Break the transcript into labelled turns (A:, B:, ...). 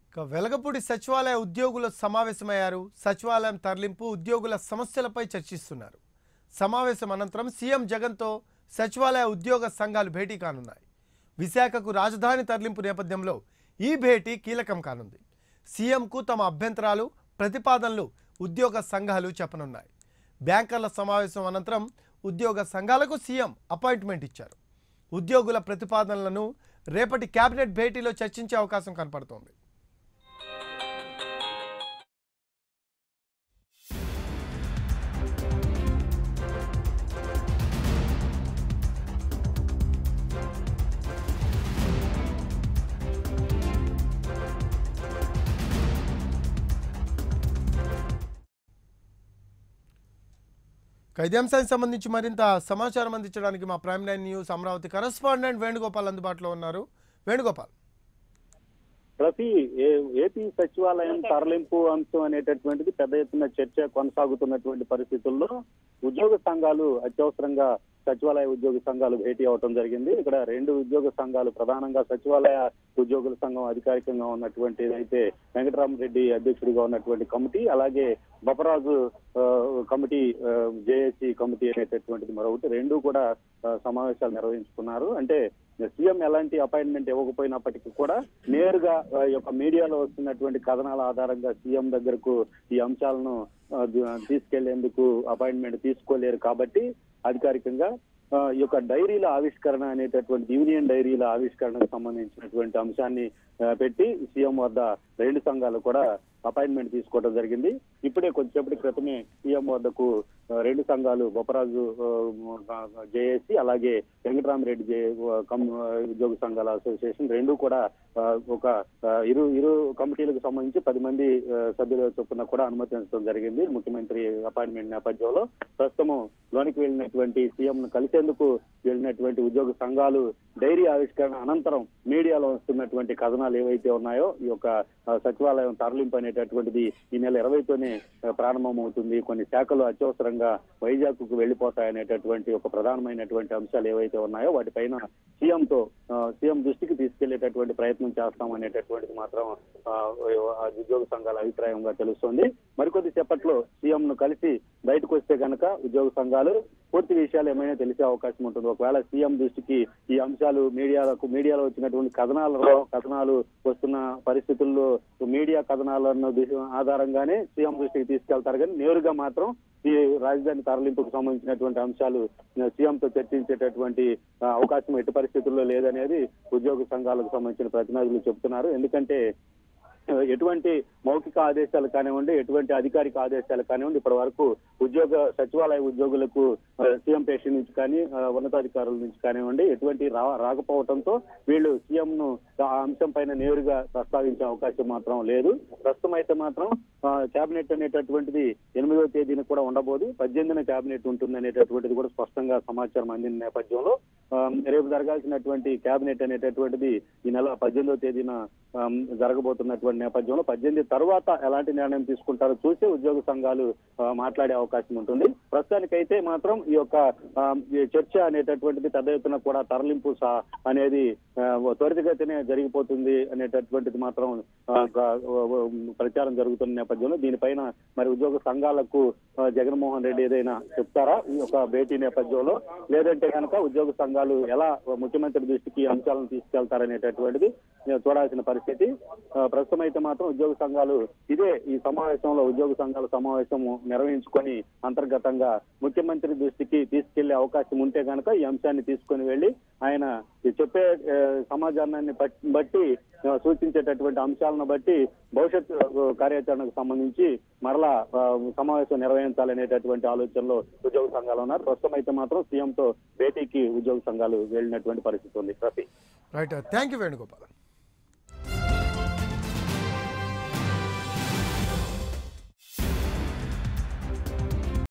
A: ఇక వెలగపూడి సచివాలయ ఉద్యోగుల సమావేశమయ్యారు సచివాలయం తరలింపు ఉద్యోగుల సమస్యలపై చర్చిస్తున్నారు సమావేశం అనంతరం సీఎం జగన్తో సచివాలయ ఉద్యోగ సంఘాలు భేటీ కానున్నాయి విశాఖకు రాజధాని తరలింపు నేపథ్యంలో ఈ భేటీ కీలకం కానుంది సీఎంకు తమ అభ్యంతరాలు ప్రతిపాదనలు ఉద్యోగ సంఘాలు చెప్పనున్నాయి బ్యాంకర్ల సమావేశం అనంతరం ఉద్యోగ సంఘాలకు సీఎం అపాయింట్మెంట్ ఇచ్చారు ఉద్యోగుల ప్రతిపాదనలను రేపటి కేబినెట్ భేటీలో చర్చించే అవకాశం కనపడుతోంది ఇక ఇదే అంశానికి సంబంధించి మరింత సమాచారం అందించడానికి మా Prime Nine News Amaravati correspondent Venugopal అందుబాటులో ఉన్నారు వేణుగోపాల్
B: ప్రతి ఏ- ఏపీ సచివాలయం తరలింపు అంశం అనేటటువంటిది పెద్ద ఎత్తున చర్చ కొనసాగుతున్నటువంటి పరిస్థితుల్లో ఉద్యోగ సంఘాలు అత్యవసరంగా సచివాలయ ఉద్యోగ సంఘాలు భేటీ అవటం జరిగింది ఇక్కడ రెండు ఉద్యోగ సంఘాలు ప్రధానంగా సచివాలయ ఉద్యోగుల సంఘం అధికారికంగా ఉన్నటువంటి అయితే వెంకటరామరెడ్డి అధ్యక్షుడిగా ఉన్నటువంటి కమిటీ అలాగే బపరాజు ఆ, కమిటీ జేఏసీ కమిటీ అనేటటువంటిది మరొకటి రెండు కూడా ఆ, సమావేశాలు నిర్వహించుకున్నారు అంటే సీఎం ఎలాంటి అపాయింట్మెంట్ ఇవ్వకపోయినప్పటికీ కూడా నేరుగా ఆ, ఈ యొక్క మీడియాలో వస్తున్నటువంటి కథనాల ఆధారంగా సీఎం దగ్గరకు ఈ అంశాలను ఆ, ది- తీసుకెళ్లేందుకు అపాయింట్మెంట్ తీసుకోలేరు కాబట్టి అధికారికంగా ఆ, ఈ యొక్క డైరీల ఆవిష్కరణ అనేటటువంటి యూనియన్ డైరీల ఆవిష్కరణకు సంబంధించినటువంటి అంశాన్ని ఆ, పెట్టి సీఎం వద్ద రెండు సంఘాలు కూడా అపాయింట్మెంట్ తీసుకోవడం జరిగింది ఇప్పుడే కొద్దిసేపటి క్రితమే సీఎం వద్దకు ఆ, రెండు సంఘాలు బొప్పరాజు జేఏసీ అలాగే వెంకటరామరెడ్డి జే కమ్ ఉద్యోగ సంఘాల అసోసియేషన్ రెండు కూడా ఆ, ఒక ఆ, ఇరు ఇరు కమిటీలకు సంబంధించి పది మంది ఆ, సభ్యుల చొప్పున కూడా అనుమతించడం జరిగింది ముఖ్యమంత్రి అపాయింట్మెంట్ నేపథ్యంలో ప్రస్తుతం లోనికి వెళ్ళినటువంటి సీఎం ను కలిసేందుకు వెళ్ళినటువంటి ఉద్యోగ సంఘాలు డైరీ ఆవిష్కరణ అనంతరం మీడియాలో వస్తున్నటువంటి కథనాలు ఏవైతే ఉన్నాయో ఈ యొక్క ఆ, సచివాలయం తరలింపు అనేటటువంటిది ఈ నెల ఇరవైతోనే ఆ, ప్రారంభమవుతుంది కొన్ని శాఖలు అత్యవసరంగా వైజాగ్ కు వెళ్లిపోతాయనేటటువంటి ఒక ప్రధానమైనటువంటి అంశాలు ఏవైతే ఉన్నాయో వాటిపైన సీఎం తో ఆ, సీఎం దృష్టికి తీసుకెళ్లేటటువంటి ప్రయత్నం చేస్తాం అనేటటువంటిది మాత్రం ఆ, ఆ ఉద్యోగ సంఘాల అభిప్రాయంగా తెలుస్తోంది మరికొద్ది సేపట్లో సీఎం ను కలిసి బయటకు వస్తే కనుక ఉద్యోగ సంఘాలు పూర్తి విషయాలు ఏమైనా తెలిసే అవకాశం ఉంటుంది ఒకవేళ సీఎం దృష్టికి ఈ అంశాలు మీడియాలకు మీడియాలో వచ్చినటువంటి కథనాలలో కథనాలు వస్తున్న పరిస్థితుల్లో మీడియా కథనాలను దిశ- ఆధారంగానే సీఎం దృష్టికి తీసుకెళ్తారు కానీ నేరుగా మాత్రం ఈ రాజధాని తరలింపుకు సంబంధించినటువంటి అంశాలు సీఎం తో చర్చించేటటువంటి ఆ, అవకాశం ఎట్టి పరిస్థితుల్లో లేదనేది ఉద్యోగ సంఘాలకు సంబంధించిన ప్రతినిధులు చెబుతున్నారు ఎందుకంటే ఆ, ఎటువంటి మౌఖిక ఆదేశాలు కానివ్వండి ఎటువంటి అధికారిక ఆదేశాలు కానివ్వండి ఇప్పటి వరకు ఉద్యోగ సచివాలయ ఉద్యోగులకు ఆ, సీఎం పేషి నుంచి కానీ ఆ, ఉన్నతాధికారుల నుంచి కానివ్వండి ఎటువంటి రా రాకపోవడంతో వీళ్ళు సీఎం ను ఆ అంశం పైన నేరుగా ప్రస్తావించే అవకాశం మాత్రం లేదు ప్రస్తుతం అయితే మాత్రం కేబినెట్ అనేటటువంటిది ఎనిమిదవ తేదీన కూడా ఉండబోదు పద్దెనిమిదిన కేబినెట్ ఉంటుంది అనేటటువంటిది కూడా స్పష్టంగా సమాచారం అందిన నేపథ్యంలో ఆ, రేపు జరగాల్సినటువంటి కేబినెట్ అనేటటువంటిది ఈ నెల పద్దెనిమిదవ తేదీన ఆ, జరగబోతున్నటువంటి నేపథ్యంలో పద్దెనిమిది తర్వాత ఎలాంటి నిర్ణయం తీసుకుంటారో చూసి ఉద్యోగ సంఘాలు ఆ, మాట్లాడే అవకాశం ఉంటుంది ప్రస్తుతానికైతే మాత్రం ఈ యొక్క ఆ, ఈ చర్చ అనేటటువంటిది పెద్ద ఎత్తున కూడా తరలింపు సా- అనేది ఆ, త్వరితగతినే జరిగిపోతుంది అనేటటువంటిది మాత్రం ఆ, గ- ప్రచారం జరుగుతున్న నేపథ్యంలో దీనిపైన మరి ఉద్యోగ సంఘాలకు ఆ, జగన్మోహన్ రెడ్డి ఏదైనా చెప్తారా ఈ యొక్క భేటీ నేపథ్యంలో లేదంటే కనుక ఉద్యోగ సంఘాలు ఎలా ముఖ్యమంత్రి దృష్టికి ఈ అంశాలను తీసుకెళ్తారనేటటువంటిది ఆ, చూడాల్సిన పరిస్థితి ఆ, ప్రస్తుతం అయితే మాత్రం ఉద్యోగ సంఘాలు ఇదే ఈ సమావేశంలో ఉద్యోగ సంఘాల సమావేశం నిర్వహించుకొని అంతర్గతంగా ముఖ్యమంత్రి దృష్టికి తీసుకెళ్లే అవకాశం ఉంటే కనుక ఈ అంశాన్ని తీసుకొని వెళ్లి ఆయన ఈ చెప్పే ఆ, సమాచారాన్ని బట్- బట్టి ఆ, సూచించేటటువంటి అంశాలను బట్టి భవిష్యత్ ఆ, కార్యాచరణకు సంబంధించి మరలా ఆ, సమావేశం నిర్వహించాలనేటటువంటి ఆలోచనలో ఉద్యోగ సంఘాలు ఉన్నారు ప్రస్తుతం అయితే మాత్రం సీఎంతో భేటీకి ఉద్యోగ సంఘాలు వెళ్ళినటువంటి పరిస్థితి ఉంది Rafi
A: right thank you Venugopal